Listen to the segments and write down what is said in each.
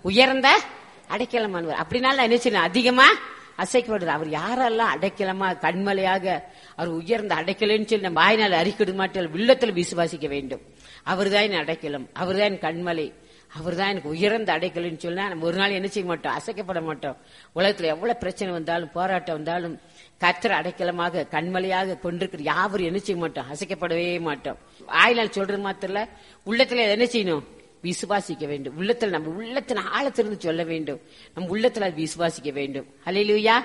உயர்ந்த அடைக்கலமானவர் அப்படினால நான் என்ன செய்யணும் அதிகமா அசைக்கப்படுது அவர் யாரெல்லாம் அடைக்கலமா கண்மலையாக அவர் உயர்ந்த அடைக்கலன்னு சொல்லி நம்ம வாயினால் அறிக்கிட மாட்டோம் உள்ளத்தில் விசுவாசிக்க வேண்டும் அவர்தான் என் அடைக்கலம் அவர்தான் என் கண்மலை அவர்தான் எனக்கு உயர்ந்த அடைக்கலன்னு சொன்னா நம்ம ஒரு நாள் என்ன செய்ய மாட்டோம் அசைக்கப்பட மாட்டோம் உலகத்துல எவ்வளவு பிரச்சனை வந்தாலும் போராட்டம் வந்தாலும் கத்திர அடைக்கலமாக கண்மலையாக கொண்டிருக்கிற யாவரும் என்ன செய்ய மாட்டோம் அசைக்கப்படவே மாட்டோம் வாயினால் சொல்றது மாத்திரல உள்ளத்துல என்ன செய்யணும் விசுவாசிக்க வேண்டும் உள்ளத்தில் நம்ம உள்ளத்தின் ஆழத்திலிருந்து சொல்ல வேண்டும் நம்ம உள்ளத்துல அது விசுவாசிக்க வேண்டும் ஹalleluya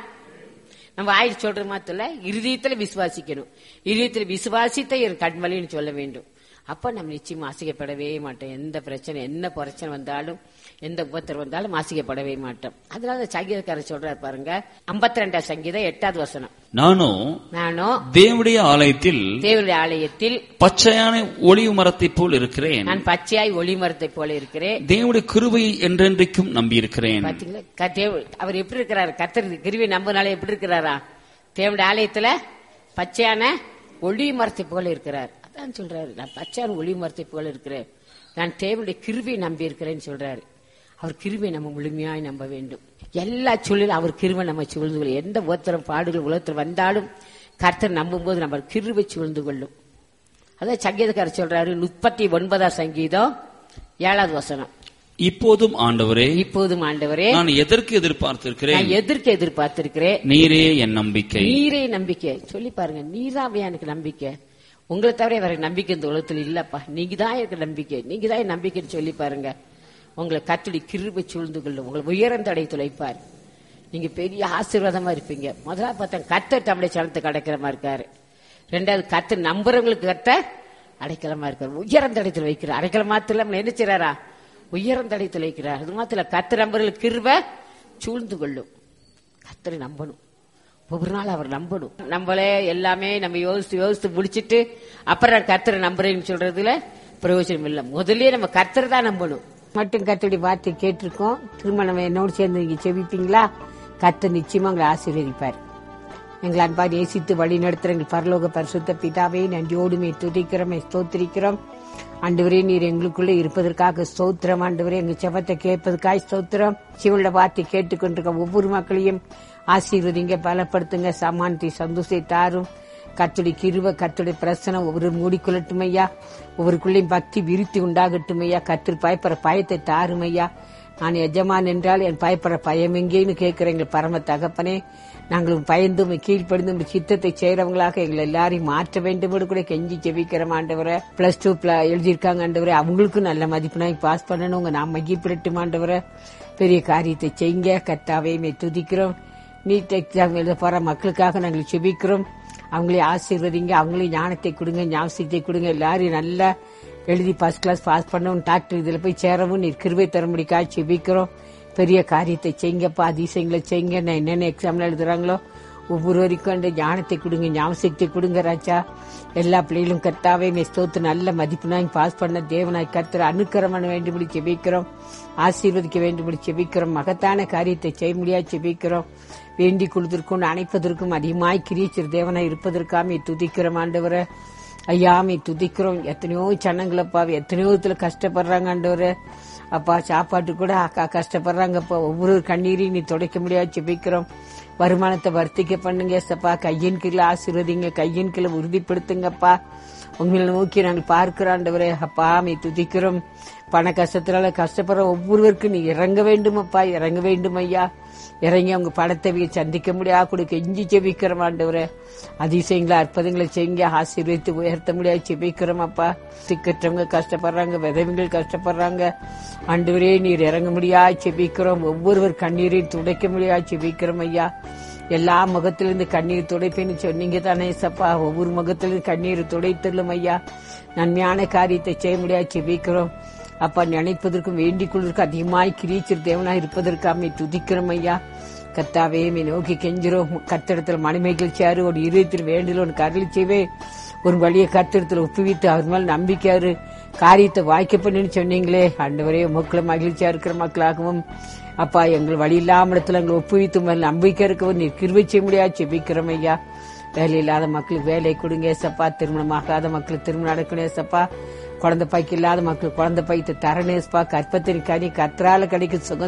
நம்ம ஆயுள் சொல்ற மாத்திர இருதயத்துல விசுவாசிக்கணும் இருதயத்துல விசுவாசித்த என் கண்மலைன்னு சொல்ல வேண்டும் அப்ப நம்ம நிச்சயமா ஆசிக்கப்படவே மாட்டோம் எந்த பிரச்சனை என்ன பிரச்சனை வந்தாலும் எந்த உபத்திரம் வந்தாலும் ஆசிக்கப்படவே மாட்டோம் அதனால சங்கீதக்காரர் சொல்றாரு பாருங்க 52 ரெண்டாம் சங்கீதம் எட்டாவது வசனம் நானும் நானும் தேவனுடைய ஆலயத்தில் தேவனுடைய ஆலயத்தில் பச்சையான ஒளிவு மரத்தைப் போல் இருக்கிறேன் நான் பச்சையாய் ஒளிமரத்தை போல இருக்கிறேன் தேவனுடைய கிருபையை என்றென்றைக்கும் நம்பியிருக்கிறேன் பாத்தீங்களா க- தேவ- அவர் எப்படி இருக்கிறாரு கத்தர் கிருவி நம்பனால எப்படி இருக்கிறாரா தேவனுடைய ஆலயத்துல பச்சையான ஒளி மரத்தை போல இருக்கிறார் அதான் சொல்றாரு நான் பச்சையான ஒளி மரத்தை போல இருக்கிறேன் நான் தேவனுடைய கிருவியை நம்பி இருக்கிறேன்னு சொல்றாரு அவர் கிருவியை நம்ம முழுமையாய் நம்ப வேண்டும் எல்லா சூழலும் அவர் கிருவை நம்ம சூழ்ந்து கொள்ளும் எந்த உத்தரம் பாடுகள் உலகத்தில் வந்தாலும் கர்த்தர் நம்பும் போது நம்ம கிருவை சூழ்ந்து கொள்ளும் அதான் சங்கீதக்காரர் சொல்றாரு முப்பத்தி ஒன்பதாம் சங்கீதம் ஏழாவது வசனம் இப்போதும் ஆண்டவரே இப்போதும் ஆண்டவரே நான் எதற்கு எதிர்பார்த்திருக்கிறேன் நான் எதிர்க்க எதிர்பார்த்திருக்கிறேன் நீரே என் நம்பிக்கை நீரே நம்பிக்கை சொல்லி பாருங்க நீராவே எனக்கு நம்பிக்கை உங்களை தவிர வேற நம்பிக்கை இந்த உலகத்துல இல்லப்பா நீங்க தான் எனக்கு நம்பிக்கை நீங்க தான் என் நம்பிக்கைன்னு சொல்லி பாருங்க உங்களை கத்துடி கிருபை சூழ்ந்து கொள்ளும் உங்களை உயர்ந்த அடை துளைப்பார் நீங்க பெரிய ஆசீர்வாதமா இருப்பீங்க முதல்ல பார்த்தா கத்தர் தமிழை சனத்துக்கு அடைக்கிறமா இருக்காரு ரெண்டாவது கத்து நம்புறவங்களுக்கு கத்த அடைக்கலமா இருக்காரு உயர்ந்த அடைத்துல வைக்கிறார் அடைக்கலம் மாத்திரம் நம்மளை என்ன செய்றாரா உயர்ந்த அடைத்துல வைக்கிறார் அது மாத்திரம் கத்து நம்புறவங்களுக்கு கிருபை சூழ்ந்து கொள்ளும் கத்தரை நம்பணும் ஒவ்வொரு நாள் அவர் நம்பணும் நம்மளே எல்லாமே நம்ம யோசித்து யோசித்து முடிச்சிட்டு அப்புறம் நான் கர்த்தரை நம்புறேன்னு சொல்றதுல பிரயோஜனம் இல்லை முதல்லயே நம்ம கர்த்தரை தான் நம்பணும் மட்டும் கத்தடி வார்த்தை கேட்டிருக்கோம் திரும்ப நம்ம என்னோடு சேர்ந்து நீங்க செவிப்பீங்களா கர்த்தர் நிச்சயமா உங்களை ஆசீர்வதிப்பார் எங்களை அன்பா நேசித்து வழி நடத்துற எங்கள் பரலோக பரிசுத்த பிதாவே நன்றியோடுமே துதிக்கிறோம் ஸ்தோத்திரிக்கிறோம் ஆண்டவரே நீர் எங்களுக்குள்ள இருப்பதற்காக ஸ்தோத்திரம் ஆண்டவரே எங்க செபத்தை கேட்பதற்காக ஸ்தோத்திரம் சிவனோட வார்த்தை கேட்டுக்கொண்டிருக்க ஒவ்வொரு மக்களையும் ஆசீர்வதிங்க பலப்படுத்துங்க சமானத்தை சந்தோஷத்தை தாரும் கத்துடைய கிருவ கத்துடைய பிரசனம் ஒவ்வொரு மூடிக்கொள்ளட்டும் ஐயா ஒவ்வொருக்குள்ளேயும் பக்தி விருத்தி உண்டாகட்டும் ஐயா கத்தில் பயப்படுற பயத்தை தாரும் ஐயா நான் எஜமான் என்றால் என் பயப்படுற பயம் எங்கேன்னு கேட்கிற எங்கள் பரம தகப்பனே நாங்களும் பயந்து உம்மை கீழ்ப்படிந்து உங்கள் சித்தத்தை செய்யறவங்களாக எங்களை எல்லாரையும் மாற்ற வேண்டும் என்று கூட கெஞ்சி ஜெபிக்கிறோம் ஆண்டவரை பிளஸ் டூ எழுதியிருக்காங்க ஆண்டவரை அவங்களுக்கும் நல்ல மதிப்பெண்ணாய் பாஸ் பண்ணணும் உங்க நாம் மகிப்பிடட்டும் ஆண்டவரை பெரிய காரியத்தை செய்யுங்க கத்தாவே மே துதிக்கிறோம் நீட் எக்ஸாம் எழுத போற மக்களுக்காக நாங்கள் செபிக்கிறோம் அவங்களே ஆசீர்வதிங்க அவங்களே ஞானத்தை கொடுங்க ஞாபகத்தை கொடுங்க எல்லாரையும் நல்லா எழுதி ஃபர்ஸ்ட் கிளாஸ் பாஸ் பண்ணவும் டாக்டர் இதுல போய் சேரவும் நீர் கிருபை தரும்படிக்காக செபிக்கிறோம் பெரிய காரியத்தை செய்யுங்கப்பா அதிசயங்களை செய்யுங்க நான் என்னென்ன எக்ஸாம்ல எழுதுறாங்களோ ஒவ்வொருவருக்கும் அந்த ஞானத்தை கொடுங்க ஞாபகத்தை கொடுங்க ராஜா எல்லா பிள்ளைகளும் கர்த்தாவே மே ஸ்தோத்து நல்ல மதிப்புனாய் பாஸ் பண்ண தேவனாய் கர்த்தர் அனுக்கிரம் பண்ண வேண்டும்படி செபிக்கிறோம் ஆசீர்வதிக்க வேண்டும்படி செபிக்கிறோம் மகத்தான காரியத்தை செய்ய முடியாது செபிக்கிறோம் வேண்டி கொடுத்திருக்கும் அணைப்பதற்கும் அதிகமாய் கிரியச்சர் தேவனாய் இருப்பதற்காமே துதிக்கிறோம் ஆண்டவரை ஐயாமே துதிக்கிறோம் எத்தனையோ சனங்களப்பா எத்தனையோ விதத்துல கஷ்டப்படுறாங்க ஆண்டவரே அப்பா சாப்பாட்டு கூட அக்கா கஷ்டப்படுறாங்கப்பா ஒவ்வொரு கண்ணீரையும் நீ துடைக்க முடியாது செபிக்கிறோம் வருமானத்தை வர்த்திக்க பண்ணுங்க ஏசப்பா கையின் கீழே ஆசீர்வதிங்க கையின் கீழே உறுதிப்படுத்துங்கப்பா உங்களை நோக்கி நாங்கள் பார்க்கிறாண்டவரே அப்பா மே துதிக்கிறோம் பண கஷ்டத்தினால கஷ்டப்படுற ஒவ்வொருவருக்கும் நீ இறங்க வேண்டும் அப்பா இறங்க வேண்டும் ஐயா இறங்கி அவங்க படத்தை சந்திக்க முடியாது கூட கெஞ்சி செபிக்கிறோம் ஆண்டவரே அதிசயங்களை அற்புதங்களை செய்யுங்க ஆசீர்வதித்து உயர்த்த முடியாது செபிக்கிறோம் அப்பா திக்கற்றவங்க கஷ்டப்படுறாங்க விதவைகள் கஷ்டப்படுறாங்க ஆண்டவரே நீர் இறங்க முடியாது செபிக்கிறோம் ஒவ்வொருவர் கண்ணீரையும் துடைக்க முடியாது செபிக்கிறோம் ஐயா எல்லா முகத்திலிருந்து கண்ணீர் துடைப்பேன்னு சொன்னீங்க தானே சப்பா ஒவ்வொரு முகத்திலிருந்து கண்ணீர் துடைத்தள்ளும் ஐயா நன்மையான காரியத்தை செய்ய முடியாது செபிக்கிறோம் அப்பா நினைப்பதற்கும் வேண்டிக் கொள்வதற்கும் அதிகமாய் கிரீச்சர் தேவனா இருப்பதற்காக துதிக்கிறோம் ஐயா கத்தாவே மே நோக்கி கெஞ்சிரோம் கத்திடத்தில் மணிமைகள் சேரு ஒரு இருதயத்தில் வேண்டில் ஒரு கருளி செய்வே ஒரு வழியை கத்திடத்தில் ஒப்புவித்து அவர் மேல் நம்பிக்கையாரு காரியத்தை வாய்க்க பண்ணுன்னு சொன்னீங்களே ஆண்டவரே மக்களை மகிழ்ச்சியா இருக்கிற மக்களாகவும் அப்பா எங்கள் வழி இல்லாம இடத்துல எங்களை ஒப்புவித்து மேல் நம்பிக்கை இருக்கவும் நீர் கிருவை செய்ய முடியாது செபிக்கிறோம் ஐயா வேலை இல்லாத மக்களுக்கு வேலை கொடுங்க ஏசப்பா திருமணமாகாத மக்களுக்கு திருமணம் நடக்கணும் ஏசப்பா குழந்தை பாய்க்கு இல்லாத மக்களுக்கு குழந்தை பாய்த்து தரணேஸ்பா கற்பத்தின் கனி கத்ரால கிடைக்கும் சுகம்